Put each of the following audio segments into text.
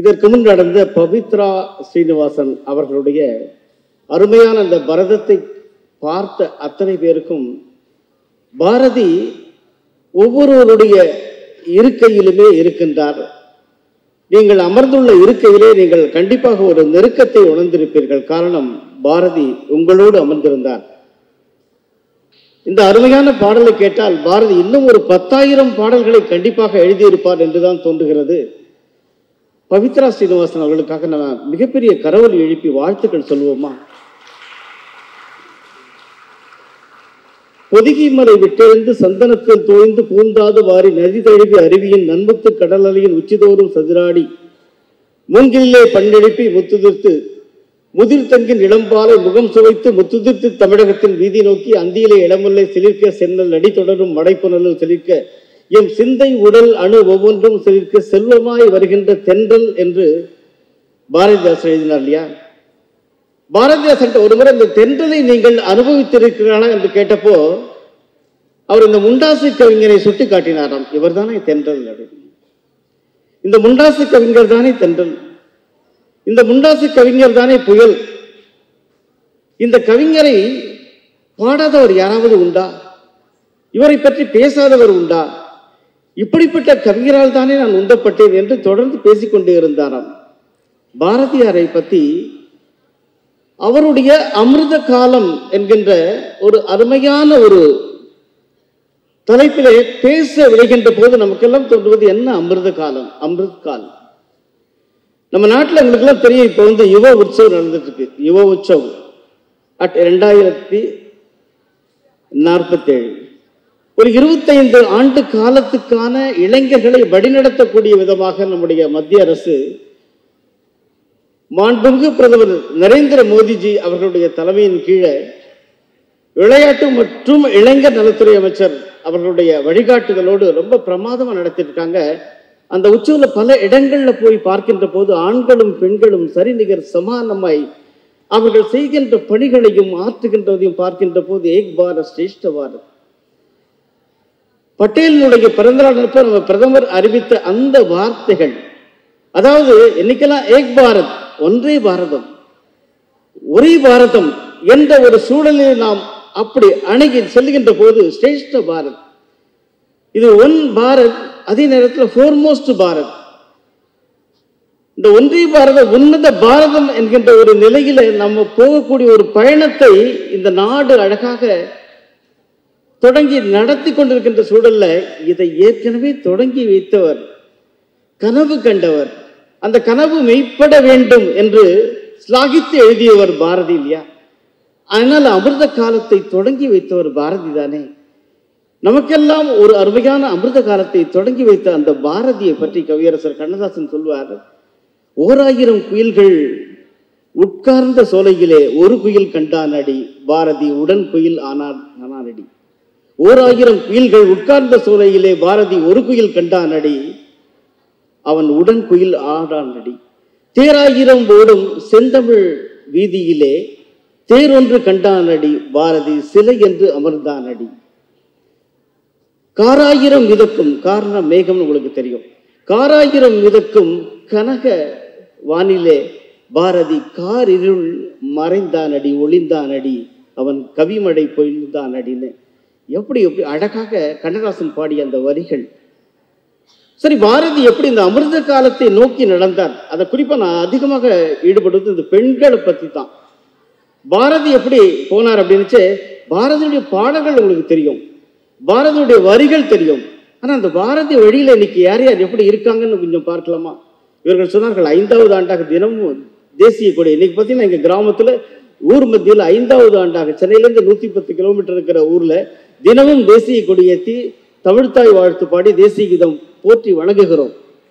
இதற்கு முன் நடந்த பவித்ரா ஸ்ரீனிவாசன் அவர்களுடைய அருமையான அந்த பரதத்தை பார்த்த அத்தனை பேருக்கும் பாரதி ஒவ்வொருவருடைய இருக்கையிலுமே இருக்கின்றார் நீங்கள் அமர்ந்துள்ள இருக்கையிலே நீங்கள் கண்டிப்பாக ஒரு நெருக்கத்தை உணர்ந்திருப்பீர்கள் காரணம் பாரதி உங்களோடு அமர்ந்திருந்தார் இந்த அருமையான பாடலை கேட்டால் பாரதி இன்னும் ஒரு பத்தாயிரம் பாடல்களை கண்டிப்பாக எழுதியிருப்பார் என்றுதான் தோன்றுகிறது பவித்ரா ஸ்ரீனிவாசன் அவர்களுக்காக நம்ம மிகப்பெரிய கரவொலி எழுப்பி வாழ்த்துக்கள் சொல்வோமா பொதுகி மலை விட்டெழுந்து சந்தனத்தில் தோய்ந்து பூந்தாது வாரி நதி தழுவி அருவியின் நன்முத்து கடலலையின் உச்சிதோறும் சதிராடி மூங்கிலே பண்ணெழுப்பி முத்துதிர்த்து முதிர் தங்கின் இளம்பாலை முகம் சுவைத்து முத்துதிர்த்து தமிழகத்தின் வீதி நோக்கி அந்தியிலே இடமுல்லை சிலிர்க்க சென்னல் அடி தொடரும் மடைப்புணலும் சிலிர்க்க எம் சிந்தை உடல் அணு ஒவ்வொன்றும் சிலிர்க்க செல்வமாய் வருகின்ற தென்றல் என்று பாரதிதாசன் எழுதினார் இல்லையா பாரதிதாசன் ஒரு முறை இந்த தென்றலை நீங்கள் அனுபவித்திருக்கிறானா என்று கேட்டப்போ அவர் இந்த முண்டாசு கவிஞரை சுட்டி காட்டினாராம் இவர் தானே தென்றல் அப்படின்னு. இந்த முண்டாசு கவிஞர் தானே தென்றல் இந்த முண்டாசு கவிஞர் தானே புயல் இந்த கவிஞரை பாடாதவர் யாராவது உண்டா இவரை பற்றி பேசாதவர் உண்டா இப்படிப்பட்ட கவிஞரால் தானே நான் உந்தப்பட்டேன் என்று தொடர்ந்து பேசிக்கொண்டே இருந்தாராம் பாரதியாரை பற்றி அவருடைய அமிர்த காலம் என்கின்ற ஒரு அருமையான ஒரு தலைப்பிலே பேச விளைகின்ற போது நமக்கெல்லாம் தோன்றுவது என்ன அமிர்த காலம் அமிர்த் காலம் நம்ம நாட்டில் எங்களுக்கெல்லாம் தெரியும் இப்போ வந்து யுவ உற்சவம் நடந்துட்டு இருக்கு யுவ உற்சவம் அட் ரெண்டாயிரத்தி நாற்பத்தேழு ஒரு இருபத்தைந்து ஆண்டு காலத்துக்கான இளைஞர்களை வழிநடத்தக்கூடிய விதமாக நம்முடைய மத்திய அரசு மாண்புமிகு பிரதமர் நரேந்திர மோடிஜி அவர்களுடைய தலைமையின் கீழே விளையாட்டு மற்றும் இளைஞர் நலத்துறை அமைச்சர் அவர்களுடைய வழிகாட்டுதலோடு ரொம்ப பிரமாதமா நடத்திட்டு இருக்காங்க அந்த உற்சவத்துல பல இடங்கள்ல போய் பார்க்கின்ற போது ஆண்களும் பெண்களும் சரிநிகர் சமானமாய் அவர்கள் செய்கின்ற பணிகளையும் ஆற்றுகின்றதையும் பார்க்கின்ற போது ஏக் பாரத் ஸ்ரேஷ்ட பாரத் பட்டேலினுடைய பிறந்தநாள் அப்ப நம்ம பிரதமர் அறிவித்த அந்த வார்த்தைகள் அதாவது இன்னைக்கெல்லாம் ஏக் பாரத் ஒன்றே பாரதம் ஒரே பாரதம் என்ற ஒரு சூழலில் நாம் அப்படி அணுகி செல்லுகின்ற போது சிரேஷ்ட பாரத் இது ஒன் பாரத் அதே நேரத்தில் ஃபோர்மோஸ்ட் பாரத் இந்த ஒன்றிய பாரத உன்னத பாரதம் என்கின்ற ஒரு நிலையில நம்ம போகக்கூடிய ஒரு பயணத்தை இந்த நாடு அழகாக தொடங்கி நடத்தி கொண்டிருக்கின்ற சூழல்ல இதை ஏற்கனவே தொடங்கி வைத்தவர் கனவு கண்டவர் அந்த கனவு மெய்ப்பட வேண்டும் என்று ஸ்லாகித்து எழுதியவர் பாரதி இல்லையா அதனால் அமிர்த காலத்தை தொடங்கி வைத்தவர் பாரதி தானே நமக்கெல்லாம் ஒரு அருமையான அமிர்த காலத்தை தொடங்கி வைத்த அந்த பாரதியை பற்றி கவியரசர் கண்ணதாசன் சொல்வார் ஓராயிரம் குயில்கள் உட்கார்ந்த சோலையிலே ஒரு குயில் கண்டான் அடி பாரதி உடன் குயில் ஆனான் ஆனான் அடி ஓராயிரம் குயில்கள் உட்கார்ந்த சோலையிலே பாரதி ஒரு குயில் கண்டான் அடி அவன் உடன் குயில் ஆடான் அடி தேராயிரம் ஓடும் செந்தமிழ் வீதியிலே தேரொன்று கண்டான் அடி பாரதி சிலை என்று அமர்ந்தான் அடி காராயிரம் மிதக்கும் காரணம் மேகம்னு உங்களுக்கு தெரியும் காராயிரம் மிதக்கும் கனக வானிலே பாரதி கார் இருள் மறைந்தான் அடி ஒளிந்தான் அடி அவன் கவிமழை பொழிந்தான் அடின்னு எப்படி எப்படி அழகாக கண்ணதாசன் பாடிய அந்த வரிகள் சரி பாரதி எப்படி இந்த அமிர்த காலத்தை நோக்கி நடந்தார் அதை குறிப்பா நான் அதிகமாக ஈடுபடுவது இந்த பெண்களை பத்தி தான் பாரதி எப்படி போனார் அப்படின்னுச்சு பாரதியுடைய பாடல்கள் உங்களுக்கு தெரியும் பாரதியுடைய வரிகள் தெரியும் ஆனா அந்த பாரதி வழியில இன்னைக்கு யார் யார் எப்படி இருக்காங்கன்னு கொஞ்சம் பார்க்கலாமா இவர்கள் சொன்னார்கள் ஐந்தாவது ஆண்டாக தினமும் தேசிய கொடி இன்னைக்கு பார்த்தீங்கன்னா எங்க கிராமத்துல ஊர் மத்தியில் ஐந்தாவது ஆண்டாக சென்னையிலேருந்து நூத்தி பத்து கிலோமீட்டர் இருக்கிற ஊர்ல தினமும் தேசிய கொடி ஏற்றி தமிழ்த்தாய் வாழ்த்து பாடி தேசிய கீதம் போற்றி வணங்குகிறோம்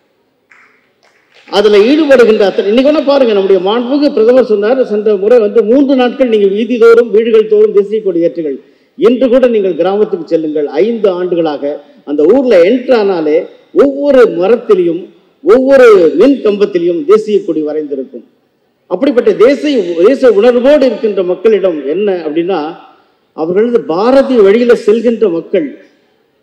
அதுல ஈடுபடுகின்ற அத்தனை இன்னைக்கு வேணா பாருங்க நம்முடைய மாண்புமிகு பிரதமர் சொன்னார் சென்ற முறை வந்து மூன்று நாட்கள் நீங்கள் வீதி தோறும் வீடுகள் தோறும் தேசிய கொடி ஏற்றுங்கள் இன்று கூட நீங்கள் கிராமத்துக்கு செல்லுங்கள் ஐந்து ஆண்டுகளாக அந்த ஊர்ல என்ட்ரு ஆனாலே ஒவ்வொரு மரத்திலையும் ஒவ்வொரு மின் கம்பத்திலையும் தேசிய கொடி வரைந்திருக்கும் அப்படிப்பட்ட தேசிய தேச உணர்வோடு இருக்கின்ற மக்களிடம் என்ன அப்படின்னா அவர்களது பாரதி வழியில செல்கின்ற மக்கள்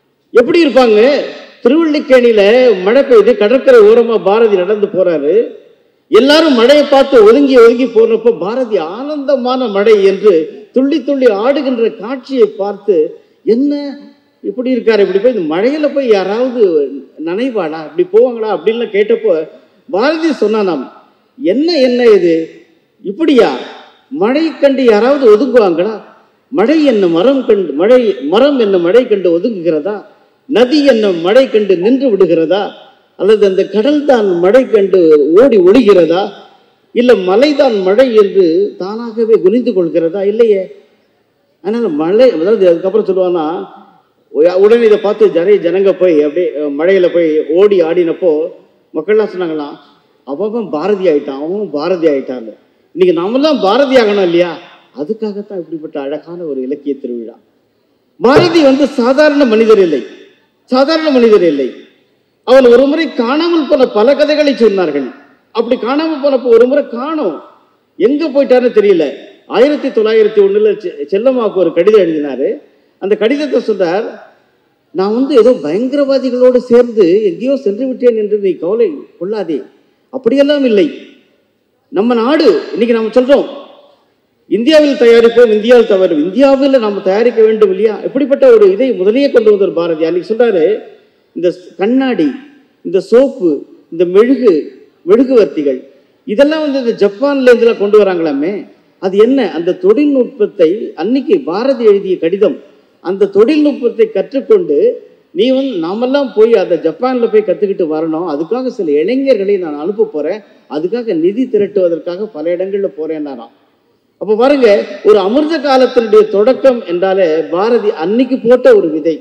எப்படி இருப்பாங்க திருவள்ளிக்கேணியில மழை பெய்து கடற்கரை ஓரமா பாரதி நடந்து போறாரு எல்லாரும் மழையை பார்த்து ஒதுங்கி ஒதுங்கி போறப்போ பாரதி ஆனந்தமான மழை என்று துள்ளி துள்ளி ஆடுகின்ற காட்சியை பார்த்து என்ன இப்படி இருக்காரு இப்படி போய் இந்த மழையில போய் யாராவது நனைவாளா இப்படி போவாங்களா அப்படின்லாம் கேட்டப்போ பாரதி சொன்னானாம் என்ன என்ன இது இப்படியா மழை கண்டு யாராவது ஒதுங்குவாங்களா மழை என்ன மரம் கண்டு மழை மரம் என்ன மழை கண்டு ஒதுங்குகிறதா நதி என்ன மழை கண்டு நின்று விடுகிறதா அல்லது அந்த கடல் தான் மழை கண்டு ஓடி ஒளிகிறதா இல்ல மலைதான் மழை என்று தானாகவே குனிந்து கொள்கிறதா இல்லையே அதனால மழை அதாவது அதுக்கப்புறம் சொல்லுவாங்கன்னா உ- உடனே இதை பார்த்து ஜன ஜனங்க போய் அப்படியே அஹ், மழையில போய் ஓடி ஆடினப்போ மக்கள்லாம் சொன்னாங்களாம் அவன் பாரதி ஆயிட்டான் அவன் பாரதி ஆயிட்டான் இன்னைக்கு நாமெல்லாம் பாரதி ஆகணும் இல்லையா அதுக்காகத்தான் இப்படிப்பட்ட அழகான ஒரு இலக்கிய திருவிழா பாரதி வந்து சாதாரண மனிதர் இல்லை சாதாரண மனிதர் இல்லை அவன் ஒரு முறை காணாமல் போன பல கதைகளை சொன்னார்கள் அப்படி காணாமல் போனப்போ ஒரு முறை காணோம் எங்க போயிட்டாருன்னு தெரியல ஆயிரத்தி தொள்ளாயிரத்தி ஒண்ணுல செ- செல்லம்மாவுக்கு ஒரு கடிதம் எழுதினாரு அந்த கடிதத்தை சொன்னார் நான் வந்து ஏதோ பயங்கரவாதிகளோடு சேர்ந்து எங்கேயோ சென்று விட்டேன் என்று நீ கவலை கொள்ளாதே அப்படியெல்லாம் இல்லை நம்ம நாடு இன்னைக்கு நாம சொல்றோம் இந்தியாவில் தயாரிப்போம் இந்தியாவில் தவறு இந்தியாவில் நாம் தயாரிக்க வேண்டும் இல்லையா எப்படிப்பட்ட ஒரு இதை முதலியே கொண்டு வந்தார் பாரதி அன்னைக்கு சொல்றாரு இந்த கண்ணாடி இந்த சோப்பு இந்த மெழுகு மெழுகுவர்த்திகள் இதெல்லாம் வந்து இந்த ஜப்பான்ல இருந்துலாம் கொண்டு வராங்களாமே அது என்ன அந்த தொழில்நுட்பத்தை அன்னைக்கு பாரதி எழுதிய கடிதம் அந்த தொழில்நுட்பத்தை கற்றுக்கொண்டு நீ வந்து நாமெல்லாம் போய் அதை ஜப்பான்ல போய் கத்துக்கிட்டு வரணும் அதுக்காக சில இளைஞர்களை நான் அனுப்ப போறேன் அதுக்காக நிதி திரட்டுவதற்காக பல இடங்கள்ல போறேன்னாராம் அப்ப பாருங்க ஒரு அமிர்த காலத்தினுடைய தொடக்கம் என்றாலே பாரதி அன்னைக்கு போட்ட ஒரு விதை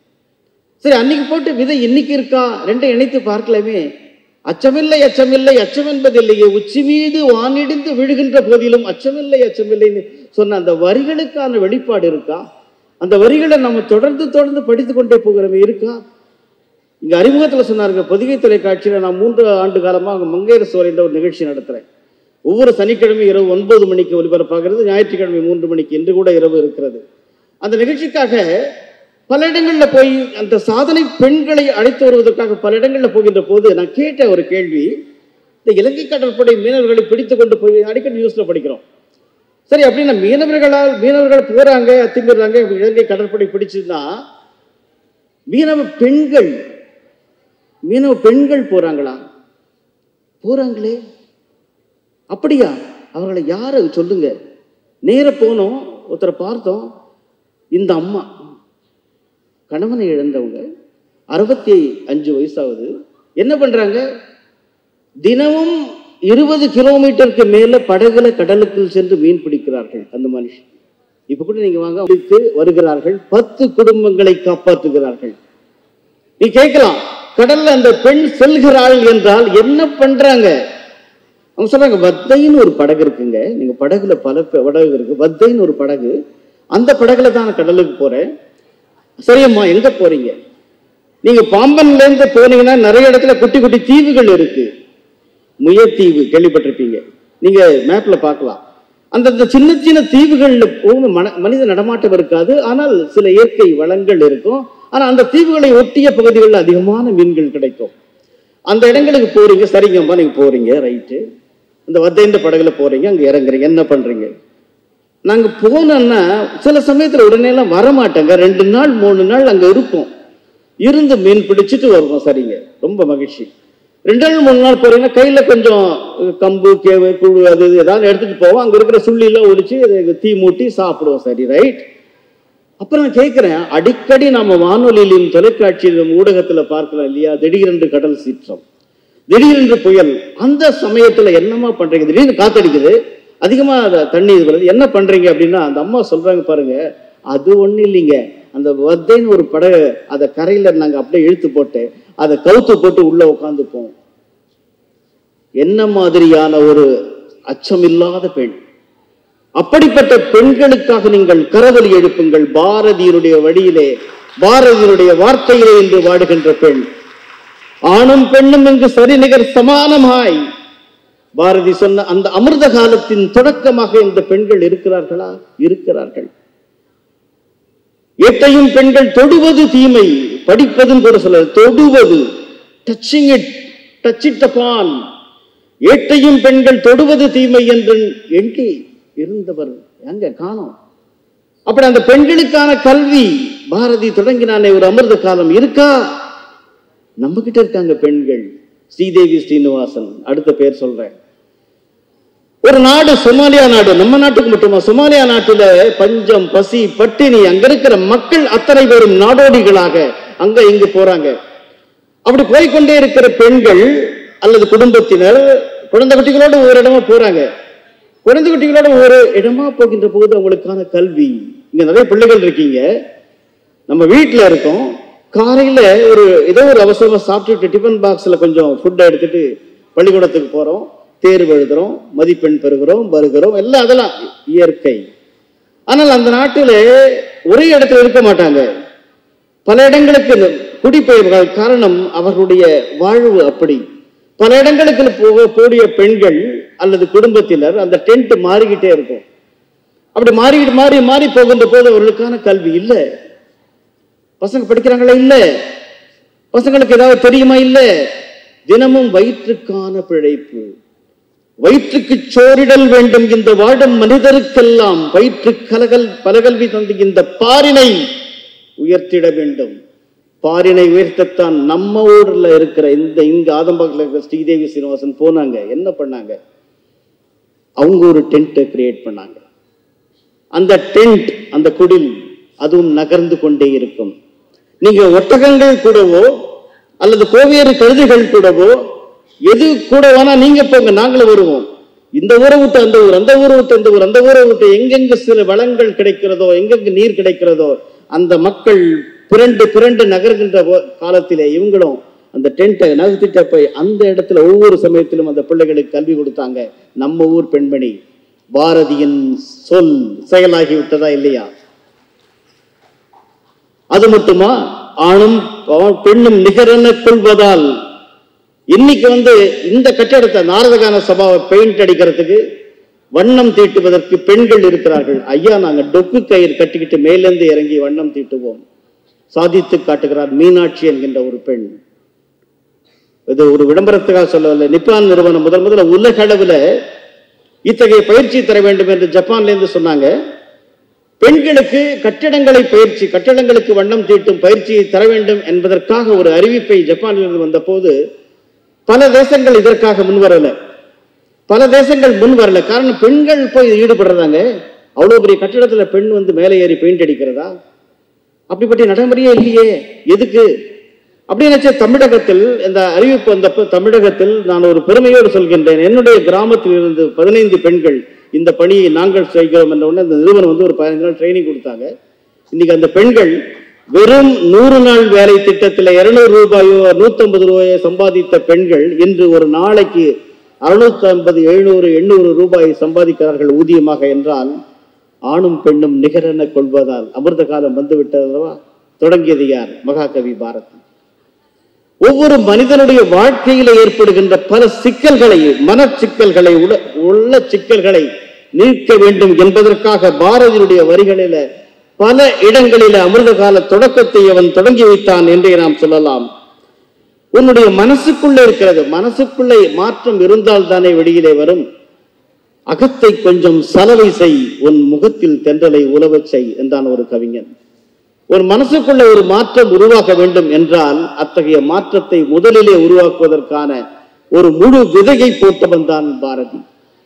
சரி அன்னைக்கு போட்ட விதை இன்னைக்கு இருக்கா ரெண்டை இணைத்து பார்க்கலாமே அச்சமில்லை அச்சமில்லை அச்சம் என்பதில்லையே உச்சி மீது வானிடிந்து விழுகின்ற போதிலும் அச்சமில்லை அச்சமில்லைன்னு சொன்ன அந்த வரிகளுக்கான வெளிப்பாடு இருக்கா அந்த வரிகளை நம்ம தொடர்ந்து தொடர்ந்து படித்து கொண்டே போகிறோமே இருக்கா இங்க அறிமுகத்துல சொன்னாருங்க பொதிகை தொலைக்காட்சியில நான் மூன்று ஆண்டு காலமாக மங்கையர் சோர் என்ற ஒரு நிகழ்ச்சி நடத்துறேன் ஒவ்வொரு சனிக்கிழமை இரவு ஒன்பது மணிக்கு ஒலிபரப்பாகிறது ஞாயிற்றுக்கிழமை மூன்று மணிக்கு இன்று கூட இரவு இருக்கிறது அந்த நிகழ்ச்சிக்காக பல இடங்கள்ல போய் அந்த சாதனை பெண்களை அழைத்து வருவதற்காக பல இடங்கள்ல போகின்ற போது நான் கேட்ட ஒரு கேள்வி இந்த இலங்கை கடற்படை மீனவர்களை பிடித்து கொண்டு போய் அடிக்கடி நியூஸ்ல படிக்கிறோம் சரி அப்படின்னா மீனவர்களால் மீனவர்கள் போறாங்க அத்துமீறாங்க இலங்கை கடற்படை பிடிச்சுன்னா மீனவ பெண்கள் மீனவ பெண்கள் போறாங்களா போறாங்களே அப்படியா அவர்களை யாரு சொல்லுங்க நேர போனோம் ஒருத்தரை பார்த்தோம் இந்த அம்மா கணவனை இழந்தவங்க அறுபத்தி அஞ்சு வயசாகுது என்ன பண்றாங்க தினமும் இருபது கிலோமீட்டருக்கு மேல படகுல கடலுக்குள் சென்று மீன் பிடிக்கிறார்கள் அந்த மனுஷன் இப்ப கூட நீங்க வாங்க பிடித்து வருகிறார்கள் பத்து குடும்பங்களை காப்பாற்றுகிறார்கள் நீ கேட்கலாம் கடல்ல அந்த பெண் செல்கிறாள் என்றால் என்ன பண்றாங்க அவங்க சொல்றாங்க வத்தைன்னு ஒரு படகு இருக்குங்க நீங்க படகுல பல ப- படகு இருக்கு வத்தைன்னு ஒரு படகு அந்த படகுல தான் நான் கடலுக்கு போறேன் சரியம்மா எங்க போறீங்க நீங்க பாம்பன்ல இருந்து போனீங்கன்னா நிறைய இடத்துல குட்டி குட்டி தீவுகள் இருக்கு முயத்தீவு கேள்விப்பட்டிருப்பீங்க நீங்க மேப்ல பார்க்கலாம் அந்தந்த சின்ன சின்ன தீவுகள்ல போகும் மன- மனித நடமாட்டம் இருக்காது ஆனால் சில இயற்கை வளங்கள் இருக்கும் ஆனா அந்த தீவுகளை ஒட்டிய பகுதிகளில் அதிகமான மீன்கள் கிடைக்கும் அந்த இடங்களுக்கு போறீங்க சரிங்கம்மா நீங்க போறீங்க ரைட்டு இந்த வத்தைந்த படகுல போறீங்க அங்க இறங்குறீங்க என்ன பண்றீங்க நாங்க போனோம்னா சில சமயத்துல உடனே எல்லாம் வர மாட்டேங்க ரெண்டு நாள் மூணு நாள் அங்க இருப்போம் இருந்து மீன் பிடிச்சிட்டு வருவோம் சரிங்க ரொம்ப மகிழ்ச்சி ரெண்டு நாள் மூணு நாள் போறீங்கன்னா கையில கொஞ்சம் கம்பு கேவு குழு அது இது ஏதாவது எடுத்துட்டு போவோம் அங்க இருக்கிற சுள்ளிலாம் ஒடிச்சு அதை தீ மூட்டி சாப்பிடுவோம் சரி ரைட் அப்புறம் நான் கேட்கிறேன் அடிக்கடி நாம வானொலியிலும் தொலைக்காட்சியிலும் ஊடகத்துல பார்க்கலாம் இல்லையா திடீரென்று கடல் சீற்றம் திடீரென்று புயல் அந்த சமயத்துல என்னமா பண்றீங்க திடீர்னு காத்தடிக்குது அதிகமா அத- தண்ணி இது வருது என்ன பண்றீங்க அப்படின்னா அந்த அம்மா சொல்றாங்க பாருங்க அது ஒண்ணு இல்லைங்க அந்த வத்தைன்னு ஒரு படகு அதை கரையில நாங்க அப்படியே இழுத்து போட்டு அதை கவுத்து போட்டு உள்ள உட்காந்துப்போம் என்ன மாதிரியான ஒரு அச்சமில்லாத பெண் அப்படிப்பட்ட பெண்களுக்காக நீங்கள் கரவொலி எழுப்புங்கள் பாரதியினுடைய வழியிலே பாரதியினுடைய வார்த்தையிலே என்று வாடுகின்ற பெண் ஆணும் பெண்ணும் இங்கு சரிநிகர் சமானமாய் பாரதி சொன்ன அந்த அமிர்த காலத்தின் தொடக்கமாக இந்த பெண்கள் இருக்கிறார்களா இருக்கிறார்கள் எட்டையும் பெண்கள் தொடுவது தீமை படிப்பதும் கூட சொல்ல தொடுவது டச்சிங் இட் டச் இட் அப்பான் ஏட்டையும் பெண்கள் தொடுவது தீமை என்று எண்ணி இருந்தவர் எங்க காணோம் அப்படி அந்த பெண்களுக்கான கல்வி பாரதி தொடங்கினானே ஒரு அமிர்த காலம் இருக்கா நம்ம கிட்ட இருக்காங்க பெண்கள் ஸ்ரீதேவி ஸ்ரீனிவாசன் அடுத்த பேர் சொல்றேன் ஒரு நாடு சொமாலியா நாடு நம்ம நாட்டுக்கு மட்டுமா சொமாலியா நாட்டுல பஞ்சம் பசி பட்டினி அங்க இருக்கிற மக்கள் அத்தனை பேரும் நாடோடிகளாக அங்க இங்கு போறாங்க அப்படி போய்க்கொண்டே இருக்கிற பெண்கள் அல்லது குடும்பத்தினர் குழந்தை குட்டிகளோட ஒரு இடமா போறாங்க குழந்தை குட்டிகளோட ஒரு இடமா போகின்ற போது அவங்களுக்கான கல்வி இங்க நிறைய பிள்ளைகள் இருக்கீங்க நம்ம வீட்டுல இருக்கோம் காலையில ஒரு ஏதோ ஒரு அவசரமா சாப்பிட்டுட்டு டிஃபன் பாக்ஸ்ல கொஞ்சம் ஃபுட்டை எடுத்துட்டு பள்ளிக்கூடத்துக்கு போறோம் தேர்வு எழுதுறோம் மதிப்பெண் பெறுகிறோம் வருகிறோம் எல்லாம் அதெல்லாம் இயற்கை ஆனால் அந்த நாட்டில ஒரே இடத்துல இருக்க மாட்டாங்க பல இடங்களுக்கு குடிபெயர்கள் காரணம் அவர்களுடைய வாழ்வு அப்படி பல இடங்களுக்கு போக கூடிய பெண்கள் அல்லது குடும்பத்தினர் அந்த டென்ட் மாறிக்கிட்டே இருக்கும் அப்படி மாறிக்கிட்டு மாறி மாறி போகின்ற போது அவர்களுக்கான கல்வி இல்லை பசங்க படிக்கிறாங்களா இல்ல பசங்களுக்கு ஏதாவது தெரியுமா இல்ல தினமும் வயிற்றுக்கான பிழைப்பு வயிற்றுக்கு சோறிடல் வேண்டும் இந்த வாழும் மனிதருக்கெல்லாம் வயிற்று கலகல் பலகல்வி தந்து இந்த பாரினை உயர்த்திட வேண்டும் பாரினை உயர்த்தத்தான் நம்ம ஊர்ல இருக்கிற இந்த இங்க ஆதம்பாக்கில் இருக்கிற ஸ்ரீதேவி சீனிவாசன் போனாங்க என்ன பண்ணாங்க அவங்க ஒரு டென்ட்டை கிரியேட் பண்ணாங்க அந்த டென்ட் அந்த குடில் அதுவும் நகர்ந்து கொண்டே இருக்கும் நீங்க ஒட்டகங்கள் கூடவோ அல்லது கோவேறு கழுதைகள் கூடவோ எது கூட வேணா நீங்க போங்க நாங்களும் வருவோம் இந்த ஊரை விட்டு அந்த ஊர் அந்த ஊரை விட்டு அந்த ஊர் அந்த ஊரை விட்டு எங்கெங்க சில வளங்கள் கிடைக்கிறதோ எங்கெங்க நீர் கிடைக்கிறதோ அந்த மக்கள் பிறண்டு பிறண்டு நகர்கின்ற போ- காலத்திலே இவங்களும் அந்த டென்ட்டை நகர்த்திட்ட போய் அந்த இடத்துல ஒவ்வொரு சமயத்திலும் அந்த பிள்ளைகளுக்கு கல்வி கொடுத்தாங்க நம்ம ஊர் பெண்மணி பாரதியின் சொல் செயலாகி விட்டதா இல்லையா அது மட்டுமா ஆணும் ப- பெண்ணும் நிகரென கொள்வதால் இன்னைக்கு வந்து இந்த கட்டடத்தை நாரதகான சபாவை பெயிண்ட் அடிக்கிறதுக்கு வண்ணம் தீட்டுவதற்கு பெண்கள் இருக்கிறார்கள் ஐயா நாங்க டொக்கு கயிறு கட்டிக்கிட்டு மேலிருந்து இறங்கி வண்ணம் தீட்டுவோம் சாதித்து காட்டுகிறார் மீனாட்சி என்கின்ற ஒரு பெண் இது ஒரு விளம்பரத்துக்காக சொல்லவில்லை நிப்பான் நிறுவனம் முதல் முதல்ல உலக அளவுல இத்தகைய பயிற்சி தர வேண்டும் என்று ஜப்பான்ல இருந்து சொன்னாங்க பெண்களுக்கு கட்டிடங்களை பயிற்சி கட்டிடங்களுக்கு வண்ணம் தீட்டும் பயிற்சியை தர வேண்டும் என்பதற்காக ஒரு அறிவிப்பை ஜப்பானிலிருந்து வந்த போது பல தேசங்கள் இதற்காக முன்வரல பல தேசங்கள் முன் வரல காரணம் பெண்கள் போய் ஈடுபடுறதாங்க அவ்வளவு பெரிய கட்டிடத்துல பெண் வந்து மேலே ஏறி பெயிண்ட் அடிக்கிறதா அப்படிப்பட்ட நடைமுறையே இல்லையே எதுக்கு அப்படி நினைச்ச தமிழகத்தில் இந்த அறிவிப்பு வந்தப்போ தமிழகத்தில் நான் ஒரு பெருமையோடு சொல்கின்றேன் என்னுடைய கிராமத்தில் இருந்து பதினைந்து பெண்கள் இந்த பணியை நாங்கள் செய்கிறோம் என்ற உடனே இந்த நிறுவனம் வந்து ஒரு பதினைந்து நாள் ட்ரைனிங் கொடுத்தாங்க இன்னைக்கு அந்த பெண்கள் வெறும் நூறு நாள் வேலை திட்டத்தில் இருநூறு ரூபாயோ நூத்தம்பது ரூபாயோ சம்பாதித்த பெண்கள் இன்று ஒரு நாளைக்கு அறுநூத்தி ஐம்பது எழுநூறு எண்ணூறு ரூபாய் சம்பாதிக்கிறார்கள் ஊதியமாக என்றால் ஆணும் பெண்ணும் நிகரென கொள்வதால் அமிர்த காலம் வந்து விட்டதல்லவா தொடங்கியது யார் மகாகவி பாரதி ஒவ்வொரு மனிதனுடைய வாழ்க்கையில ஏற்படுகின்ற பல சிக்கல்களை மன சிக்கல்களை உள்ள உள்ள சிக்கல்களை நீக்க வேண்டும் என்பதற்காக பாரதியுடைய வரிகளில பல இடங்களில அமிர்த கால தொடக்கத்தை அவன் தொடங்கி வைத்தான் என்றே நாம் சொல்லலாம் உன்னுடைய மனசுக்குள்ளே இருக்கிறது மனசுக்குள்ளே மாற்றம் இருந்தால் தானே வெளியிலே வரும் அகத்தை கொஞ்சம் சலவை செய் உன் முகத்தில் தென்றலை உலவச் செய் என்றான் ஒரு கவிஞன் ஒரு மனசுக்குள்ள ஒரு மாற்றம் உருவாக்க வேண்டும் என்றால் அத்தகைய மாற்றத்தை முதலிலே உருவாக்குவதற்கான ஒரு முழு விதையை போட்டவன் தான் பாரதி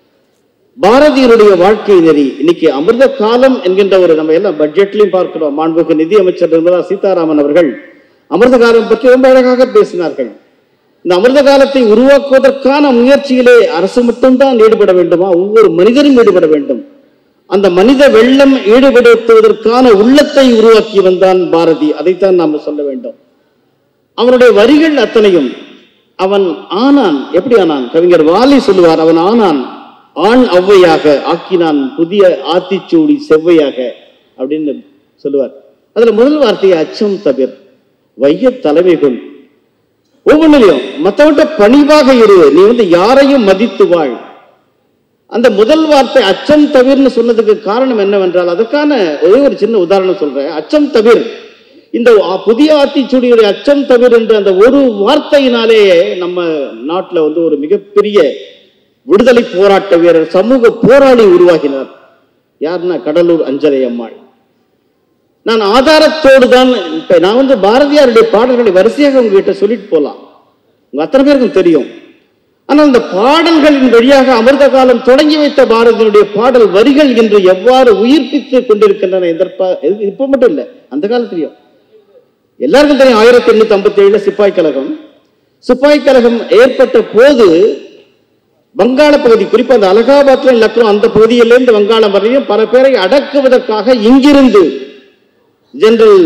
பாரதியினுடைய வாழ்க்கை நெறி இன்னைக்கு அமிர்த காலம் என்கின்ற ஒரு நம்ம எல்லாம் பட்ஜெட்லயும் பார்க்கிறோம் மாண்புக்கு நிதி அமைச்சர் நிர்மலா சீதாராமன் அவர்கள் அமிர்த காலம் பற்றி ரொம்ப அழகாக பேசினார்கள் இந்த அமிர்த காலத்தை உருவாக்குவதற்கான முயற்சியிலே அரசு மட்டும்தான் ஈடுபட வேண்டுமா ஒவ்வொரு மனிதரும் ஈடுபட வேண்டும் அந்த மனித வெள்ளம் ஈடுபடுத்துவதற்கான உள்ளத்தை உருவாக்கி வந்தான் பாரதி அதைத்தான் நாம் சொல்ல வேண்டும் அவனுடைய வரிகள் அத்தனையும் அவன் ஆனான் எப்படி ஆனான் கவிஞர் வாலி சொல்லுவார் அவன் ஆனான் ஆண் ஔவையாக ஆக்கினான் புதிய ஆத்திச்சூடி செவ்வையாக அப்படின்னு சொல்லுவார் அதுல முதல் வார்த்தையை அச்சம் தவிர வைய தலைமைகள் ஒவ்வொன்றிலையும் மற்றவன்ட்ட பணிவாக இரு நீ வந்து யாரையும் மதித்து வாழ் அந்த முதல் வார்த்தை அச்சம் தவிர்னு சொன்னதுக்கு காரணம் என்னவென்றால் அதற்கான ஒரே ஒரு சின்ன உதாரணம் சொல்றேன் அச்சம் தவிர் இந்த ஆ- புதிய ஆத்திச்சூடியுடைய அச்சம் தவிர என்ற அந்த ஒரு வார்த்தையினாலே நம்ம நாட்டுல வந்து ஒரு மிகப்பெரிய விடுதலை போராட்ட வீரர் சமூக போராளி உருவாகினார் யாருன்னா கடலூர் அஞ்சலை அம்மாள் நான் ஆதாரத்தோடு தான் இப்ப நான் வந்து பாரதியாருடைய பாடல்களை வரிசையாக உங்ககிட்ட சொல்லிட்டு போலாம் உங்க அத்தனை பேருக்கும் தெரியும் ஆனால் அந்த பாடல்களின் வழியாக அமிர்த காலம் தொடங்கி வைத்த பாரதியினுடைய பாடல் வரிகள் இன்று எவ்வாறு உயிர்ப்பித்துக் கொண்டிருக்கின்றன எதிர்ப்பா இது இப்ப மட்டும் இல்லை அந்த காலத்திலையும் எல்லாருக்கும் தெரியும் ஆயிரத்தி எண்ணூத்தி ஐம்பத்தி ஏழுல சிப்பாய் கழகம் சிப்பாய் கழகம் ஏற்பட்ட போது வங்காள பகுதி குறிப்பா அந்த அலகாபாத்ல லக்னோ அந்த பகுதியிலிருந்து வங்காளம் வரையும் பல பேரை அடக்குவதற்காக இங்கிருந்து ஜெனரல்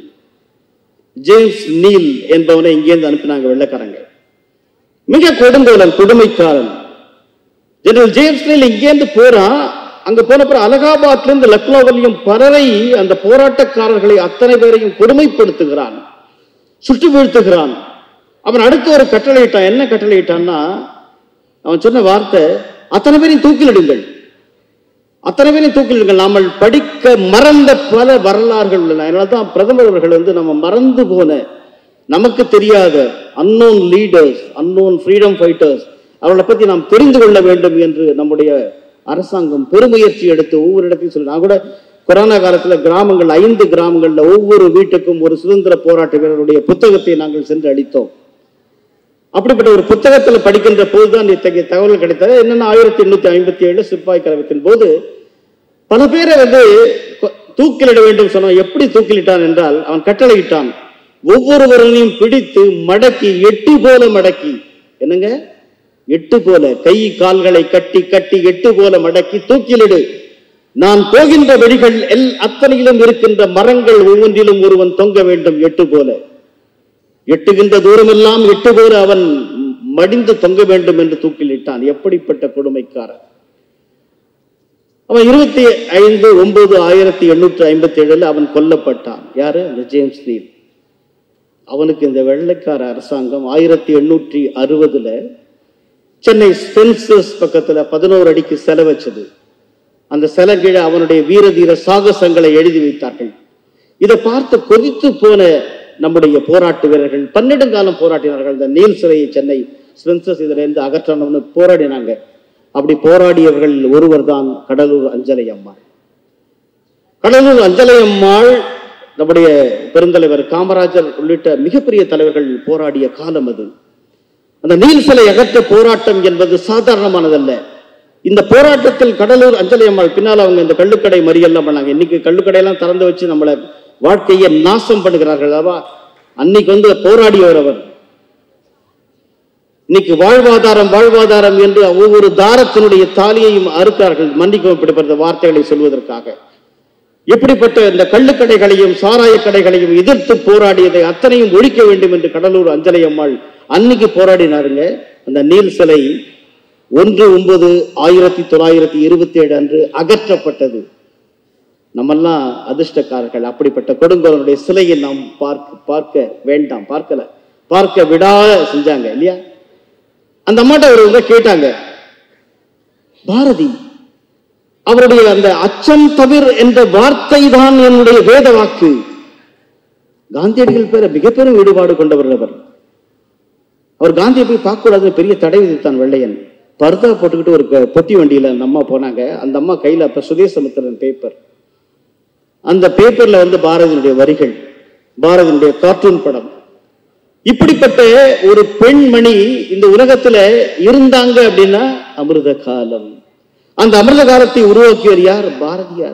ஜேம்ஸ் நீல் என்பவனை இங்கேருந்து அனுப்பினாங்க வெள்ளைக்காரங்க மிக கொடுங்கோலன் கொடுமைக்காரன் ஜெனரல் ஜேம்ஸ் நீல் இங்கேருந்து போறான் அங்க போனப்புறம் அலகாபாத்ல இருந்து லக்னோவிலையும் பலரை அந்த போராட்டக்காரர்களை அத்தனை பேரையும் கொடுமைப்படுத்துகிறான் சுட்டு வீழ்த்துகிறான் அவன் அடுத்து ஒரு கட்டளையிட்டான் என்ன கட்டளையிட்டான்னா அவன் சொன்ன வார்த்தை அத்தனை பேரையும் தூக்கிலிடுங்கள் அத்தனை பேரையும் தூக்கிலிடுங்கள் நாமல் படிக்க மறந்த பல வரலாறுகள் உள்ளன அதனால தான் பிரதமர் அவர்கள் வந்து நம்ம மறந்து போன நமக்கு தெரியாத unknown leaders unknown freedom fighters அவர்களை பத்தி நாம் தெரிந்து கொள்ள வேண்டும் என்று நம்முடைய அரசாங்கம் பெருமுயற்சி எடுத்து ஒவ்வொரு இடத்தையும் சொல்லி நான் கூட கொரோனா காலத்துல கிராமங்கள் ஐந்து கிராமங்கள்ல ஒவ்வொரு வீட்டுக்கும் ஒரு சுதந்திர போராட்ட வீரருடைய புத்தகத்தை நாங்கள் சென்று அளித்தோம் அப்படிப்பட்ட ஒரு புத்தகத்துல படிக்கின்ற போதுதான் இத்தகைய தகவல் கிடைத்தது என்னன்னா ஆயிரத்தி எண்ணூத்தி ஐம்பத்தி ஏழு சிப்பாய் கழகத்தின் போது பல பேரை வந்து கொ- தூக்கிலிட வேண்டும் சொன்னான் எப்படி தூக்கிலிட்டான் என்றால் அவன் கட்டளையிட்டான் ஒவ்வொருவரையும் பிடித்து மடக்கி எட்டு போல மடக்கி என்னங்க எட்டு போல கை கால்களை கட்டி கட்டி எட்டு போல மடக்கி தூக்கிலிடு நான் போகின்ற வழிகள் எல் அத்தனையிலும் இருக்கின்ற மரங்கள் ஒவ்வொன்றிலும் ஒருவன் தொங்க வேண்டும் எட்டு போல எட்டுகின்ற தூரமெல்லாம் எட்டு போல அவன் மடிந்து தொங்க வேண்டும் என்று தூக்கிலிட்டான் எப்படிப்பட்ட கொடுமைக்காரன் அவன் இருபத்தி ஐந்து ஒன்பது ஆயிரத்தி எண்ணூற்றி ஐம்பத்தி ஏழுல அவன் கொல்லப்பட்டான் யாரு அந்த ஜேம்ஸ் நீல் அவனுக்கு இந்த வெள்ளைக்கார அரசாங்கம் ஆயிரத்தி எண்ணூற்றி அறுபதுல சென்னை ஸ்பென்சர்ஸ் பக்கத்துல பதினோரு அடிக்கு செல வச்சது அந்த சிலை கீழே அவனுடைய வீர தீர சாகசங்களை எழுதி வைத்தார்கள் இதை பார்த்து கொதித்து போன நம்முடைய போராட்ட வீரர்கள் பன்னெடுங்காலம் போராட்டினார்கள் இந்த நீல் சிலையை சென்னை ஸ்பென்சர்ஸ் இதுல இருந்து அகற்றணும்னு போராடினாங்க அப்படி போராடியவர்கள் ஒருவர் தான் கடலூர் அஞ்சலை அம்மாள் கடலூர் அஞ்சலை அம்மாள் நம்முடைய பெருந்தலைவர் காமராஜர் உள்ளிட்ட மிகப்பெரிய தலைவர்கள் போராடிய காலம் அது அந்த நீல் சிலை அகற்ற போராட்டம் என்பது சாதாரணமானதல்ல இந்த போராட்டத்தில் கடலூர் அஞ்சலி அம்மாள் பின்னால் அவங்க இந்த கள்ளுக்கடை மறியெல்லாம் பண்ணாங்க இன்னைக்கு கள்ளுக்கடையெல்லாம் திறந்து வச்சு நம்மளை வாழ்க்கையை நாசம் பண்ணுகிறார்கள் அல்லவா அன்னைக்கு வந்து போராடியவர் அவர் இன்னைக்கு வாழ்வாதாரம் வாழ்வாதாரம் என்று ஒவ்வொரு தாரத்தினுடைய தாலியையும் அறுத்தார்கள் மன்னிக்கவும் இப்படிப்பட்ட வார்த்தைகளை சொல்வதற்காக எப்படிப்பட்ட இந்த கள்ளுக்கடைகளையும் சாராய கடைகளையும் எதிர்த்து போராடியதை அத்தனையும் ஒழிக்க வேண்டும் என்று கடலூர் அஞ்சலை அம்மாள் அன்னைக்கு போராடினாருங்க அந்த நீல் சிலை ஒன்று ஒன்பது ஆயிரத்தி தொள்ளாயிரத்தி இருபத்தி ஏழு அன்று அகற்றப்பட்டது நம்மெல்லாம் அதிர்ஷ்டக்காரர்கள் அப்படிப்பட்ட கொடுங்கோலனுடைய சிலையை நாம் பார்க்க பார்க்க வேண்டாம் பார்க்கல பார்க்க விடாத செஞ்சாங்க இல்லையா அந்த அம்மாட்ட ஒரு கேட்டாங்க பாரதி அவருடைய அந்த அச்சம் தவிர் என்ற வார்த்தை தான் என்னுடைய வேத வாக்கு காந்தியடிகள் பேர மிகப்பெரும் ஈடுபாடு கொண்டவர் அவர் அவர் காந்தியை போய் பார்க்க கூடாதுன்னு பெரிய தடை விதித்தான் வெள்ளையன் பர்தா போட்டுக்கிட்டு ஒரு க- பொட்டி வண்டியில அந்த அம்மா போனாங்க அந்த அம்மா கையில அப்ப சுதேசமித்திரன் பேப்பர் அந்த பேப்பர்ல வந்து பாரதியினுடைய வரிகள் பாரதியினுடைய கார்ட்டூன் படம் இப்படிப்பட்ட ஒரு பெண்மணி இந்த உலகத்துல இருந்தாங்க அப்படின்னா அமிர்த காலம் அந்த அமிர்த காலத்தை உருவாக்கியவர் யார் பாரதியார்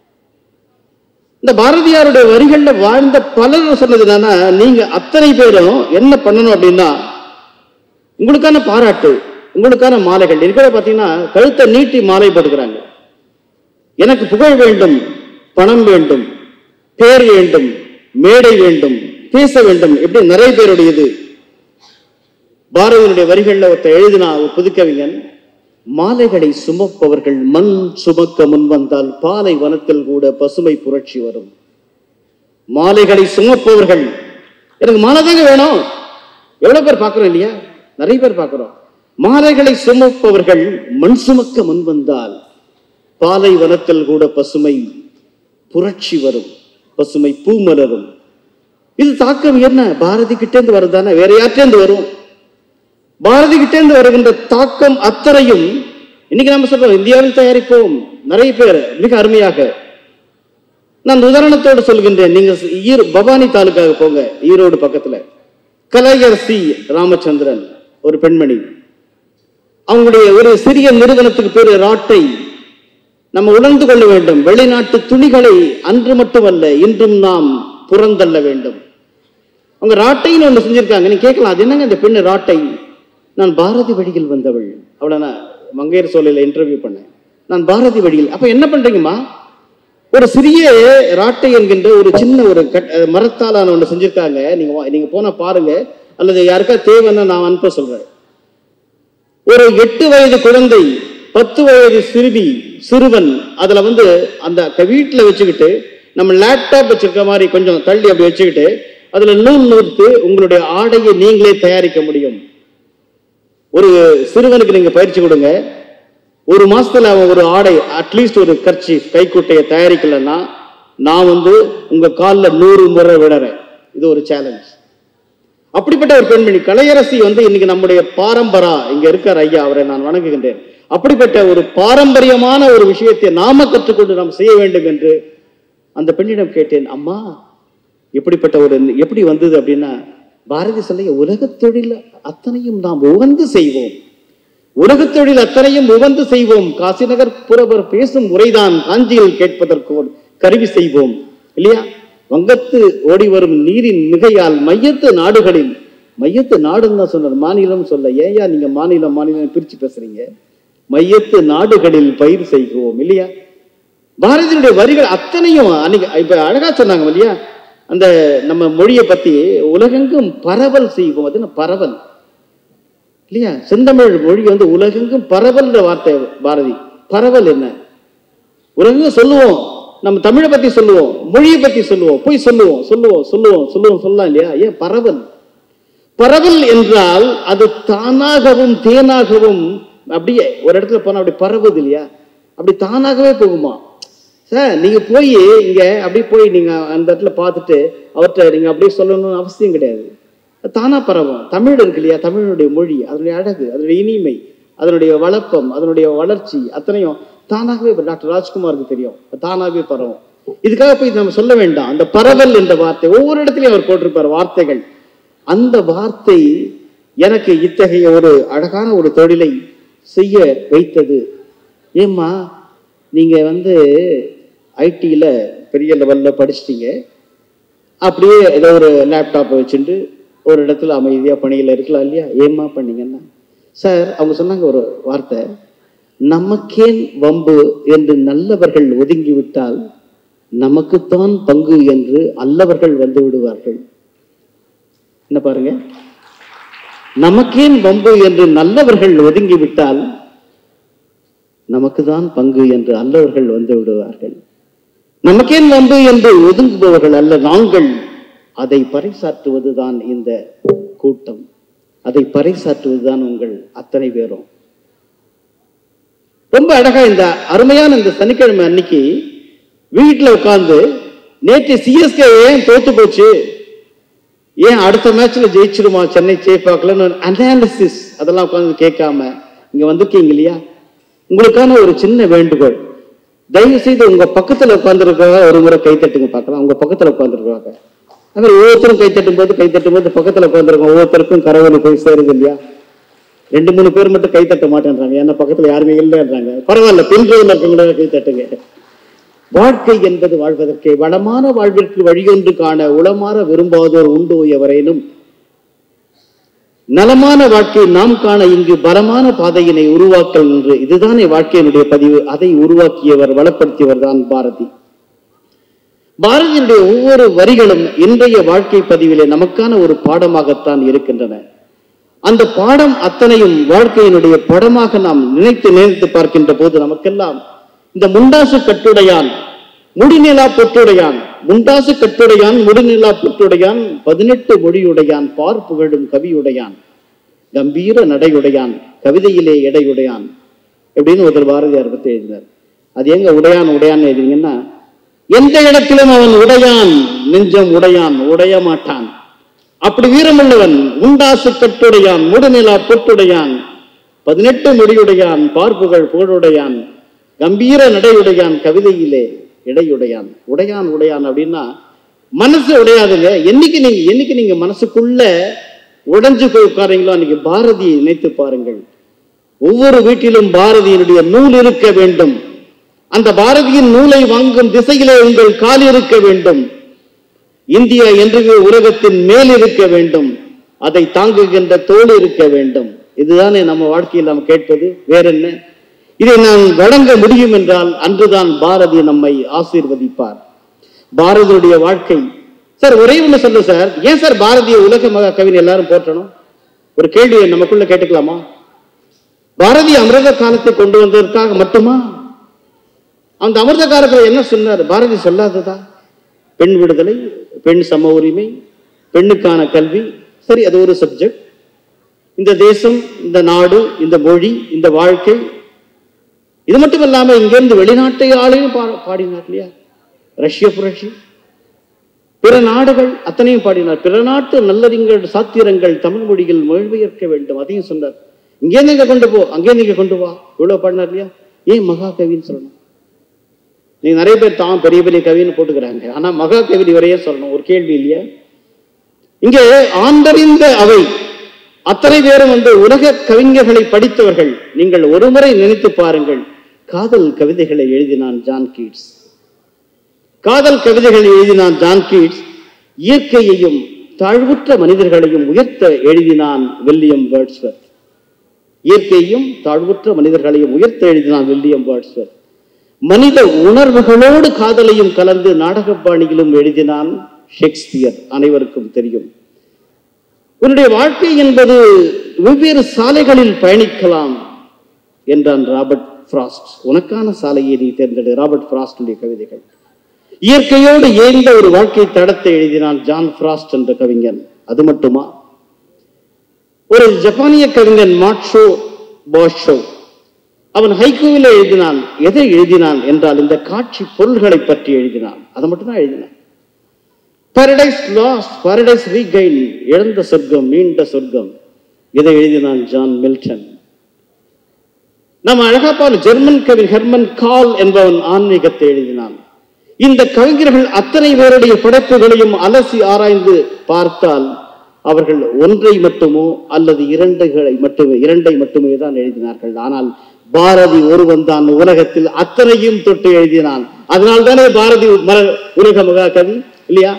இந்த பாரதியாருடைய வரிகள்ல வாழ்ந்த பலர் சொன்னது என்னன்னா நீங்க அத்தனை பேரும் என்ன பண்ணணும் அப்படின்னா உங்களுக்கான பாராட்டு உங்களுக்கான மாலைகள் இருக்கிற பாத்தீங்கன்னா கழுத்தை நீட்டி மாலை போட்டுக்கிறாங்க எனக்கு புகழ் வேண்டும் பணம் வேண்டும் பேர் வேண்டும் மேடை வேண்டும் பேச வேண்டும் எப்படி நிறைய பேருடையது பாரதியினுடைய வரிகள்ல ஒருத்தர் எழுதினா ஒரு புதுக்கவிஞன் மாலைகளை சுமப்பவர்கள் மண் சுமக்க முன்வந்தால் பாலை வனத்தில் கூட பசுமை புரட்சி வரும் மாலைகளை சுமப்பவர்கள் எனக்கு மாலை தாங்க வேணும் எவ்வளவு பேர் பார்க்கிறோம் இல்லையா நிறைய பேர் பார்க்கிறோம் மாலைகளை சுமப்பவர்கள் மண் சுமக்க முன்வந்தால் பாலை வனத்தில் கூட பசுமை புரட்சி வரும் பசுமை பூ மலரும் இது தாக்கம் என்ன பாரதி கிட்டேந்து வருதானே வேற யார்ட்டேந்து வரும் பாரதி கிட்டேந்து வருகின்ற தாக்கம் அத்தனையும் இன்னைக்கு நம்ம சொல்றோம் இந்தியாவில் தயாரிப்போம் நிறைய பேர் மிக அருமையாக நான் உதாரணத்தோடு சொல்கின்றேன் நீங்க ஈரோ பவானி தாலுக்காக போங்க ஈரோடு பக்கத்துல கலைஞர் சி ராமச்சந்திரன் ஒரு பெண்மணி அவங்களுடைய ஒரு சிறிய நிறுவனத்துக்கு பேரு ராட்டை நம்ம உணர்ந்து கொள்ள வேண்டும் வெளிநாட்டு துணிகளை அன்று மட்டுமல்ல இன்றும் நாம் புறந்தள்ள வேண்டும் அவங்க ராட்டைன்னு ஒன்று செஞ்சிருக்காங்க நீ கேட்கலாம் அது என்னங்க இந்த பெண்ணு ராட்டை நான் பாரதி வழியில் வந்தவள் அவளை நான் மங்கையர் சோலையில் இன்டர்வியூ பண்ணேன் நான் பாரதி வழியில் அப்ப என்ன பண்றீங்கம்மா ஒரு சிறிய ராட்டை என்கின்ற ஒரு சின்ன ஒரு கட் அஹ் மரத்தாலான ஒன்று செஞ்சிருக்காங்க நீங்க வா- நீங்க போனா பாருங்க அல்லது யாருக்கா தேவைன்னா நான் அனுப்ப சொல்றேன் ஒரு எட்டு வயது குழந்தை பத்து வயது சிறுமி சிறுவன் அதுல வந்து அந்த க- வீட்டுல வச்சுக்கிட்டு நம்ம லேப்டாப் வச்சிருக்க மாதிரி கொஞ்சம் தள்ளி அப்படி வச்சுக்கிட்டு அதுல நூல் நூற்று உங்களுடைய ஆடையை நீங்களே தயாரிக்க முடியும் ஒரு சிறுவனுக்கு நீங்க பயிற்சி கொடுங்க ஒரு மாசத்துல அவன் ஒரு ஆடை அட்லீஸ்ட் ஒரு கர்ச்சி கைக்குட்டையை தயாரிக்கலைன்னா நான் வந்து உங்க காலில் நூறு முறை விடுறேன் இது ஒரு சேலஞ்ச் அப்படிப்பட்ட ஒரு பெண்மணி கலையரசி வந்து இன்னைக்கு நம்முடைய பாரம்பரா இங்க இருக்கார் ஐயா அவரை நான் வணங்குகின்றேன் அப்படிப்பட்ட ஒரு பாரம்பரியமான ஒரு விஷயத்தை நாம கற்றுக்கொண்டு நாம் செய்ய வேண்டும் என்று அந்த பெண்ணிடம் கேட்டேன் அம்மா எப்படிப்பட்ட ஒரு எப்படி வந்தது அப்படின்னா பாரதி சொல்லைய உலகத் தொழில் அத்தனையும் நாம் உகந்து செய்வோம் உலகத் தொழில் அத்தனையும் உகந்து செய்வோம் காசிநகர் புறவர் பேசும் உரைதான் காஞ்சியில் கேட்பதற்கு ஒரு கருவி செய்வோம் இல்லையா வங்கத்து ஓடி வரும் நீரின் மிகையால் மையத்து நாடுகளில் மையத்து நாடுன்னு தான் சொன்னார் மாநிலம் சொல்ல ஏயா நீங்க மாநிலம் மாநிலம் பிரிச்சு பேசுறீங்க மையத்து நாடுகளில் பயிர் செய்வோம் இல்லையா பாரதியினுடைய வரிகள் அத்தனையும் அன்னைக்கு இப்ப அழகா சொன்னாங்க இல்லையா அந்த நம்ம மொழியை பத்தி உலகெங்கும் பரவல் செய்வோம் அது என்ன பரவல் இல்லையா செந்தமிழ் மொழி வந்து உலகெங்கும் பரவல்ன்ற வார்த்தை பாரதி பரவல் என்ன உலகெங்கும் சொல்லுவோம் நம்ம தமிழை பத்தி சொல்லுவோம் மொழியை பத்தி சொல்லுவோம் போய் சொல்லுவோம் சொல்லுவோம் சொல்லுவோம் சொல்லுவோம் சொல்லலாம் இல்லையா ஏன் பரவல் பரவல் என்றால் அது தானாகவும் தேனாகவும் அப்படியே ஒரு இடத்துல போனா அப்படி பரவுது இல்லையா அப்படி தானாகவே போகுமா சார் நீங்க போய் இங்க அப்படியே போய் நீங்க அந்த இடத்துல பார்த்துட்டு அவர்கிட்ட நீங்க அப்படியே சொல்லணும்னு அவசியம் கிடையாது அது தானா பரவும் தமிழ் இருக்கு இல்லையா தமிழுடைய மொழி அதனுடைய அழகு அதனுடைய இனிமை அதனுடைய வளப்பம் அதனுடைய வளர்ச்சி அத்தனையும் தானாகவே இப்ப டாக்டர் ராஜ்குமாருக்கு தெரியும் அது தானாகவே பரவும் இதுக்காக போய் நம்ம சொல்ல வேண்டாம் அந்த பரவல் என்ற வார்த்தை ஒவ்வொரு இடத்துலயும் அவர் போட்டிருப்பார் வார்த்தைகள் அந்த வார்த்தை எனக்கு இத்தகைய ஒரு அழகான ஒரு தொழிலை செய்ய வைத்தது ஏம்மா நீங்க வந்து ஐடியில் பெரிய லெவலில் படிச்சிட்டீங்க அப்படியே ஏதோ ஒரு லேப்டாப்பை வச்சுட்டு ஒரு இடத்துல அமைதியாக பணியில் இருக்கலாம் இல்லையா ஏம்மா பண்ணீங்கன்னா சார் அவங்க சொன்னாங்க ஒரு வார்த்தை நமக்கேன் வம்பு என்று நல்லவர்கள் ஒதுங்கி விட்டால் நமக்குத்தான் பங்கு என்று அல்லவர்கள் வந்து விடுவார்கள் என்ன பாருங்க நமக்கேன் வம்பு என்று நல்லவர்கள் ஒதுங்கி விட்டால் நமக்குதான் பங்கு என்று அல்லவர்கள் வந்து விடுவார்கள் நமக்கேன் வம்பு என்று ஒதுங்குபவர்கள் அல்ல நாங்கள் அதை பறைசாற்றுவதுதான் இந்த கூட்டம் அதை பறைசாற்றுவதுதான் உங்கள் அத்தனை பேரும் ரொம்ப அழகா இந்த அருமையான இந்த சனிக்கிழமை அன்னைக்கு வீட்டுல உட்கார்ந்து நேற்று சிஎஸ்கே ஏன் தோத்து போச்சு ஏன் அடுத்த மேட்ச்ல ஜெயிச்சிருமா சென்னை ஜெயிப்பாக்கலன்னு அனாலிசிஸ் அதெல்லாம் உட்கார்ந்து கேட்காம இங்க வந்திருக்கீங்க இல்லையா உங்களுக்கான ஒரு சின்ன வேண்டுகோள் தயவு செய்து உங்க பக்கத்துல உட்கார்ந்துருக்கவங்க ஒரு முறை கை தட்டுங்க பார்க்கலாம் உங்க பக்கத்துல உட்கார்ந்துருக்காங்க அது மாதிரி ஒவ்வொருத்தரும் கை தட்டும் போது கை தட்டும் போது பக்கத்துல உட்காந்துருக்கோம் ஒவ்வொருத்தருக்கும் கரவல் போய் சேருது இல்லையா ரெண்டு மூணு பேர் மட்டும் கை தட்ட மாட்டேன்றாங்க ஏன்னா பக்கத்துல யாருமே இல்லைன்றாங்க பரவாயில்ல பின்றது இருக்கவங்கள கை தட்டுங்க வாழ்க்கை என்பது வாழ்வதற்கு வளமான வாழ்விற்கு வழியொன்று காண உளமாற விரும்பாதோர் உண்டோ எவரேனும் நலமான வாழ்க்கை நாம் காண இங்கு பலமான பாதையினை உருவாக்கல் என்று இதுதானே வாழ்க்கையினுடைய பதிவு அதை உருவாக்கியவர் வளப்படுத்தியவர் தான் பாரதி பாரதியினுடைய ஒவ்வொரு வரிகளும் இன்றைய வாழ்க்கை பதிவிலே நமக்கான ஒரு பாடமாகத்தான் இருக்கின்றன அந்த பாடம் அத்தனையும் வாழ்க்கையினுடைய படமாக நாம் நினைத்து நினைத்து பார்க்கின்ற போது நமக்கெல்லாம் இந்த முண்டாசு கட்டுடையான் முடிநிலா பொட்டுடையான் முண்டாசு கட்டுடையான் முடிநிலா பொட்டுடையான் பதினெட்டு மொழியுடையான் பார் புகழும் கவியுடையான் கம்பீர நடையுடையான் கவிதையிலே எடையுடையான் எப்படின்னு ஒருத்தர் பாரதியார் பத்தி எழுதினார் அது எங்க உடையான் உடையான் எழுதிங்கன்னா எந்த இடத்திலும் அவன் உடையான் நெஞ்சம் உடையான் உடைய மாட்டான் அப்படி வீரமுள்ளவன் உண்டாசு கட்டுடையான் முடுநிலா பொட்டுடையான் பதினெட்டு முடியுடையான் பார்ப்புகள் புகழுடையான் கம்பீர நடையுடையான் கவிதையிலே இடையுடையான் உடையான் உடையான் அப்படின்னா மனசு உடையாதுங்க என்னைக்கு நீங்க என்னைக்கு நீங்க மனசுக்குள்ள உடைஞ்சு போய் உட்காரீங்களோ அன்னைக்கு பாரதியை நினைத்து பாருங்கள் ஒவ்வொரு வீட்டிலும் பாரதியினுடைய நூல் இருக்க வேண்டும் அந்த பாரதியின் நூலை வாங்கும் திசையிலே உங்கள் கால் இருக்க வேண்டும் இந்தியா என்று உலகத்தின் மேல் இருக்க வேண்டும் அதை தாங்குகின்ற தோல் இருக்க வேண்டும் இதுதானே நம்ம வாழ்க்கையில் நாம் கேட்பது வேற என்ன இதை நான் வழங்க முடியும் என்றால் அன்றுதான் பாரதி நம்மை ஆசீர்வதிப்பார் பாரதியுடைய வாழ்க்கை சார் ஒரே ஒண்ணு சொல்லு சார் ஏன் சார் பாரதிய உலக மகா கவின் எல்லாரும் போற்றணும் ஒரு கேள்வியை நமக்குள்ள கேட்டுக்கலாமா பாரதி அமிர்த காலத்தை கொண்டு வந்ததற்காக மட்டுமா அந்த அமிர்த காலத்துல என்ன சொன்னார் பாரதி சொல்லாததா பெண் விடுதலை பெண் சம உரிமை பெண்ணுக்கான கல்வி சரி அது ஒரு சப்ஜெக்ட் இந்த தேசம் இந்த நாடு இந்த மொழி இந்த வாழ்க்கை இது மட்டும் இல்லாம இங்கிருந்து வெளிநாட்டை ஆளையும் பா- பாடினார் இல்லையா ரஷ்ய புரட்சி பிற நாடுகள் அத்தனையும் பாடினார் பிற நாட்டு நல்லறிஞர் சாத்திரங்கள் தமிழ் மொழியில் மொழிபெயர்க்க வேண்டும் அதையும் சொன்னார் இங்கேருந்து இங்க கொண்டு போ அங்கேருந்து இங்க கொண்டு வா இவ்வளவு பாடினார் இல்லையா ஏன் மகா கவின்னு சொல்லணும் நீங்க நிறைய பேர் தான் பெரிய பெரிய கவின்னு போட்டுக்கிறாங்க ஆனா மகா கவி வரையே சொல்லணும் ஒரு கேள்வி இல்லையா இங்கே ஆண்டறிந்த அவை அத்தனை பேரும் வந்து உலக கவிஞர்களை படித்தவர்கள் நீங்கள் ஒருமுறை நினைத்து பாருங்கள் காதல் கவிதைகளை எழுதினான் ஜான் கீட்ஸ் காதல் கவிதைகளை எழுதினான் ஜான் கீட்ஸ் இயற்கையையும் தாழ்வுற்ற மனிதர்களையும் உயர்த்த எழுதினான் வில்லியம் வேர்ட்ஸ்வர்த் இயற்கையையும் தாழ்வுற்ற மனிதர்களையும் உயர்த்த எழுதினான் வில்லியம் வேர்ட்ஸ்வர்த் மனித உணர்வுகளோடு காதலையும் கலந்து நாடக பாணியிலும் எழுதினான் ஷேக்ஸ்பியர் அனைவருக்கும் தெரியும் உன்னுடைய வாழ்க்கை என்பது வெவ்வேறு சாலைகளில் பயணிக்கலாம் என்றான் ராபர்ட் ஃப்ராஸ்ட் உனக்கான சாலையை நீ தேர்ந்தெடு ராபர்ட் ஃப்ராஸ்டுடைய கவிதைகள் இயற்கையோடு ஏந்த ஒரு வாழ்க்கை தடத்தை எழுதினான் ஜான் ஃப்ராஸ்ட் என்ற கவிஞன் அது மட்டுமா ஒரு ஜப்பானிய கவிஞன் மாட்ஷோ பாஷோ அவன் ஹைக்கூவில் எழுதினான் எதை எழுதினான் என்றால் இந்த காட்சி பொருள்களை பற்றி எழுதினான் அதை மட்டும்தான் எழுதினான் பாரடைஸ் லாஸ்ட் பாரடைஸ் ரீகைன் இழந்த சொர்க்கம் மீண்ட சொர்க்கம் இதை எழுதினான் ஜான் மில்டன் நம்ம அழகா பாரு ஜெர்மன் கவி ஹெர்மன் கால் என்பவன் ஆன்மீகத்தை எழுதினான் இந்த கவிஞர்கள் அத்தனை பேருடைய படைப்புகளையும் அலசி ஆராய்ந்து பார்த்தால் அவர்கள் ஒன்றை மட்டுமோ அல்லது இரண்டுகளை மட்டுமே இரண்டை மட்டுமே தான் எழுதினார்கள் ஆனால் பாரதி ஒருவன் தான் உலகத்தில் அத்தனையும் தொட்டு எழுதினான் அதனால் தானே பாரதி மர- உலக மகா கவி இல்லையா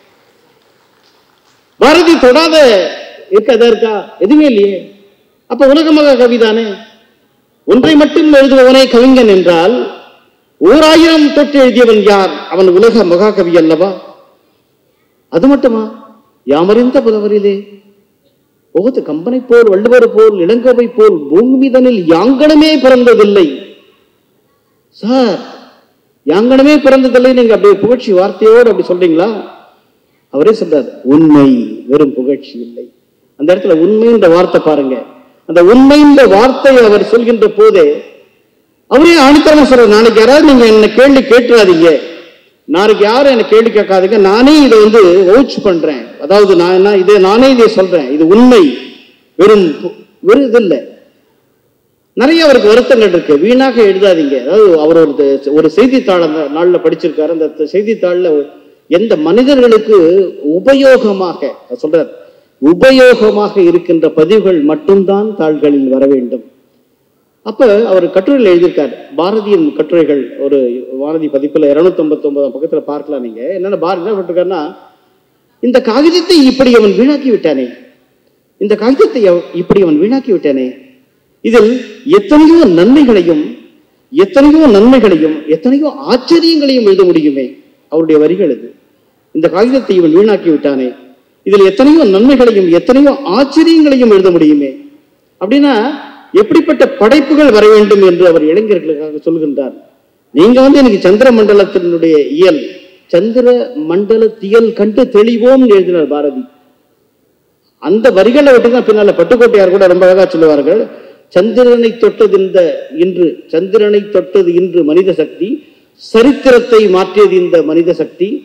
பாரதி தொடாத இருக்கதா இருக்கா எதுவுமே இல்லையே அப்ப உலக மகா கவி தானே ஒன்றை மட்டும் எழுதுபவனே கவிஞன் என்றால் ஓர் ஆயிரம் தொட்டு எழுதியவன் யார் அவன் உலக மகாகவி அல்லவா அது மட்டுமா யாமறிந்த புலவரிலே ஓது கம்பனை போல் வள்ளுவர் போல் இளங்கோவை போல் பூமிதனில் யாங்கனமே பிறந்ததில்லை சார் யாங்கனமே பிறந்ததில்லை நீங்க அப்படியே புகழ்ச்சி வார்த்தையோடு அப்படி சொல்றீங்களா அவரே சொல்றார் உண்மை வெறும் புகழ்ச்சி இல்லை அந்த இடத்துல உண்மைன்ற வார்த்தை பாருங்க அந்த உண்மைன்ற வார்த்தை அவர் சொல்கின்ற போதே அவரே ஆணித்தரமா சொல்ற நாளைக்கு யாராவது நீங்க என்ன கேள்வி கேட்டுறாதீங்க நாளைக்கு யாரும் என்ன கேள்வி கேட்காதீங்க நானே இதை வந்து ஓச் பண்றேன் அதாவது நான் என்ன இதை நானே இதை சொல்றேன் இது உண்மை வெறும் பு- வெறும் இது இல்லை நிறைய அவருக்கு வருத்தங்கள் இருக்கு வீணாக எழுதாதீங்க அதாவது அவர் ஒரு த- ஒரு செய்தித்தாள் அந்த நாள்ல படிச்சிருக்காரு அந்த த- செய்தித்தாள்ல எந்த மனிதர்களுக்கு உபயோகமாக அவர் சொல்றார் உபயோகமாக இருக்கின்ற பதிவுகள் மட்டும்தான் தாள்களில் வர வேண்டும் அப்ப அவர் கட்டுரையில் எழுதியிருக்கார் பாரதியின் கட்டுரைகள் ஒரு பாரதி பதிப்புல இருநூத்தி ஐம்பத்தி ஒன்பதாம் பக்கத்துல பார்க்கலாம் நீங்க என்னென்ன பாரதி என்ன பண்ணிருக்காருன்னா இந்த காகிதத்தை இப்படி அவன் வீணாக்கி விட்டானே இந்த காகிதத்தை அவ- இப்படி அவன் வீணாக்கி விட்டானே இதில் எத்தனையோ நன்மைகளையும் எத்தனையோ நன்மைகளையும் எத்தனையோ ஆச்சரியங்களையும் எழுத முடியுமே அவருடைய வரிகள் இது இந்த காகிதத்தை இவன் வீணாக்கி விட்டானே இதில் எத்தனையோ நன்மைகளையும் எத்தனையோ ஆச்சரியங்களையும் எழுத முடியுமே அப்படின்னா எப்படிப்பட்ட படைப்புகள் வர வேண்டும் என்று அவர் இளைஞர்களுக்காக சொல்கின்றார் நீங்க வந்து எனக்கு சந்திர மண்டலத்தினுடைய இயல் சந்திர மண்டலத்தியல் கண்டு தெளிவோம் எழுதினார் பாரதி அந்த வரிகளை விட்டு தான் பின்னால பட்டுக்கோட்டையார் கூட ரொம்ப அழகா சொல்லுவார்கள் சந்திரனை தொட்டது இந்த இன்று சந்திரனை தொட்டது இன்று மனித சக்தி சரித்திரத்தை மாற்றியது இந்த மனித சக்தி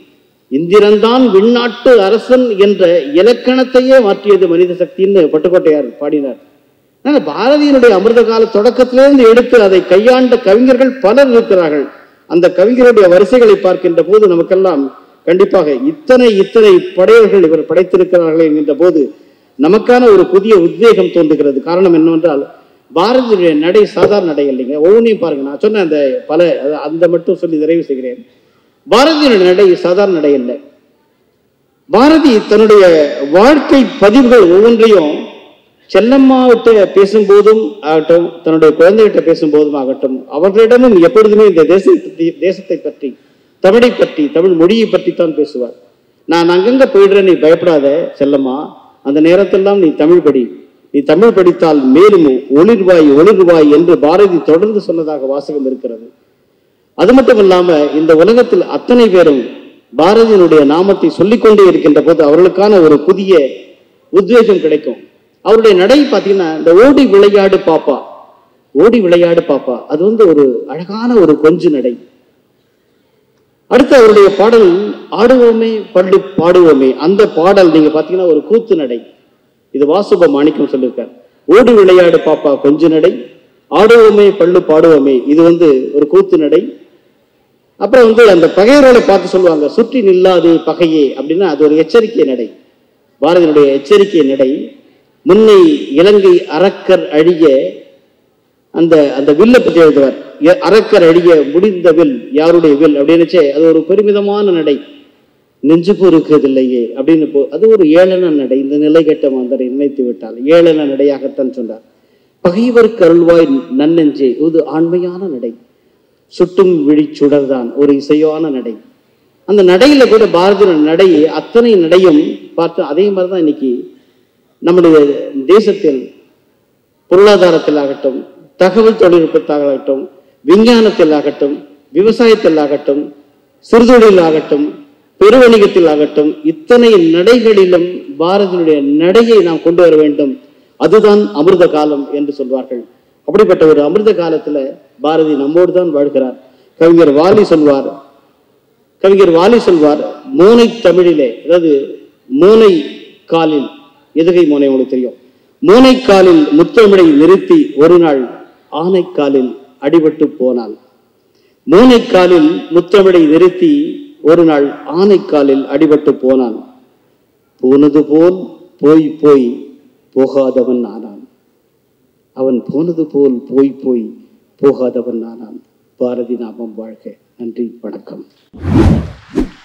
இந்திரன்தான் விண்ணாட்டு அரசன் என்ற இலக்கணத்தையே மாற்றியது மனித சக்தின்னு பட்டுக்கோட்டையார் பாடினார் அதனால பாரதியினுடைய அமிர்த கால தொடக்கத்திலிருந்து எடுத்து அதை கையாண்ட கவிஞர்கள் பலர் இருக்கிறார்கள் அந்த கவிஞருடைய வரிசைகளை பார்க்கின்ற போது நமக்கெல்லாம் கண்டிப்பாக இத்தனை இத்தனை படையர்கள் இவர் படைத்திருக்கிறார்கள் என்கின்ற போது நமக்கான ஒரு புதிய உத்வேகம் தோன்றுகிறது காரணம் என்னவென்றால் பாரதியுடைய நடை சாதாரண நடை இல்லைங்க ஒவ்வொன்றையும் பாருங்க நான் சொன்ன அந்த பல அது- அந்த மட்டும் சொல்லி நிறைவு செய்கிறேன் பாரதியுடைய நடை சாதாரண நடை இல்லை பாரதி தன்னுடைய வாழ்க்கை பதிவுகள் ஒவ்வொன்றையும் செல்லம்மாவிட்ட பேசும்போதும் ஆகட்டும் தன்னுடைய குழந்தைகிட்ட பேசும்போதும் ஆகட்டும் அவர்களிடமும் எப்பொழுதுமே இந்த தேசத்தை தேசத்தை பற்றி தமிழை பற்றி தமிழ் மொழியை பற்றி தான் பேசுவார் நான் அங்கங்க போயிடுறேன் நீ பயப்படாத செல்லம்மா அந்த நேரத்தெல்லாம் நீ தமிழ் படி நீ தமிழ் படித்தால் மேலும் ஒளிர்வாய் ஒளிர்வாய் என்று பாரதி தொடர்ந்து சொன்னதாக வாசகம் இருக்கிறது அது மட்டும் இல்லாம இந்த உலகத்தில் அத்தனை பேரும் பாரதியினுடைய நாமத்தை சொல்லிக்கொண்டே இருக்கின்ற போது அவர்களுக்கான ஒரு புதிய உத்வேகம் கிடைக்கும் அவருடைய நடை பார்த்தீங்கன்னா இந்த ஓடி விளையாடு பாப்பா ஓடி விளையாடு பாப்பா அது வந்து ஒரு அழகான ஒரு கொஞ்சு நடை அடுத்து அவருடைய பாடல் ஆடுவோமே பள்ளு பாடுவோமே அந்த பாடல் நீங்க பாத்தீங்கன்னா ஒரு கூத்து நடை இது வாசுப மாணிக்கம் சொல்லியிருக்கார் ஓடி விளையாடு பாப்பா கொஞ்சு நடை ஆடுவோமே பள்ளு பாடுவோமே இது வந்து ஒரு கூத்து நடை அப்புறம் வந்து அந்த பகைவர்களை பார்த்து சொல்லுவாங்க சுற்றி நில்லாது பகையே அப்படின்னா அது ஒரு எச்சரிக்கை நடை பாரதியினுடைய எச்சரிக்கை நடை முன்னை இலங்கை அரக்கர் அழிய அந்த அந்த வில்லை பற்றி எழுதுவார் எ- அரக்கர் அழிய முடிந்த வில் யாருடைய வில் அப்படின்னுச்சே அது ஒரு பெருமிதமான நடை நெஞ்சு பொறுக்குவதில்லையே அப்படின்னு போ அது ஒரு ஏளன நடை இந்த நிலை கெட்ட மாந்தரை நினைத்து விட்டால் ஏளன நடையாகத்தான் சொன்னார் பகைவருக்கு அருள்வாய் நன்னெஞ்சே இது ஆண்மையான நடை சுட்டும் விழி சுடர்தான் ஒரு இசையான நடை அந்த நடையில கூட பாரதியோட நடை அத்தனை நடையும் பார்த்து அதே மாதிரி தான் இன்னைக்கு நம்முடைய தேசத்தில் பொருளாதாரத்தில் ஆகட்டும் தகவல் தொழில்நுட்பத்தில் ஆகட்டும் விஞ்ஞானத்தில் ஆகட்டும் விவசாயத்தில் ஆகட்டும் சிறுதொழில் ஆகட்டும் பெருவணிகத்தில் ஆகட்டும் இத்தனை நடைகளிலும் பாரதியினுடைய நடையை நாம் கொண்டு வர வேண்டும் அதுதான் அமிர்த காலம் என்று சொல்வார்கள் அப்படிப்பட்ட ஒரு அமிர்த காலத்துல பாரதி நம்மோடு தான் வாழ்கிறார் கவிஞர் வாலி சொல்வார் கவிஞர் வாலி சொல்வார் மோனை தமிழிலே அதாவது மோனை காலில் எதுகை மோனை உங்களுக்கு தெரியும் மோனை காலில் முத்தமிழை நிறுத்தி ஒரு நாள் ஆனை காலில் அடிபட்டு போனாள் மோனை காலில் முத்தமிழை நிறுத்தி ஒரு நாள் ஆனை காலில் அடிபட்டு போனான் போனது போல் போய் போய் போகாதவன் ஆனான் அவன் போனது போல் போய் போய் போகாதவன் ஆனான் பாரதி நாமம் வாழ்க நன்றி வணக்கம்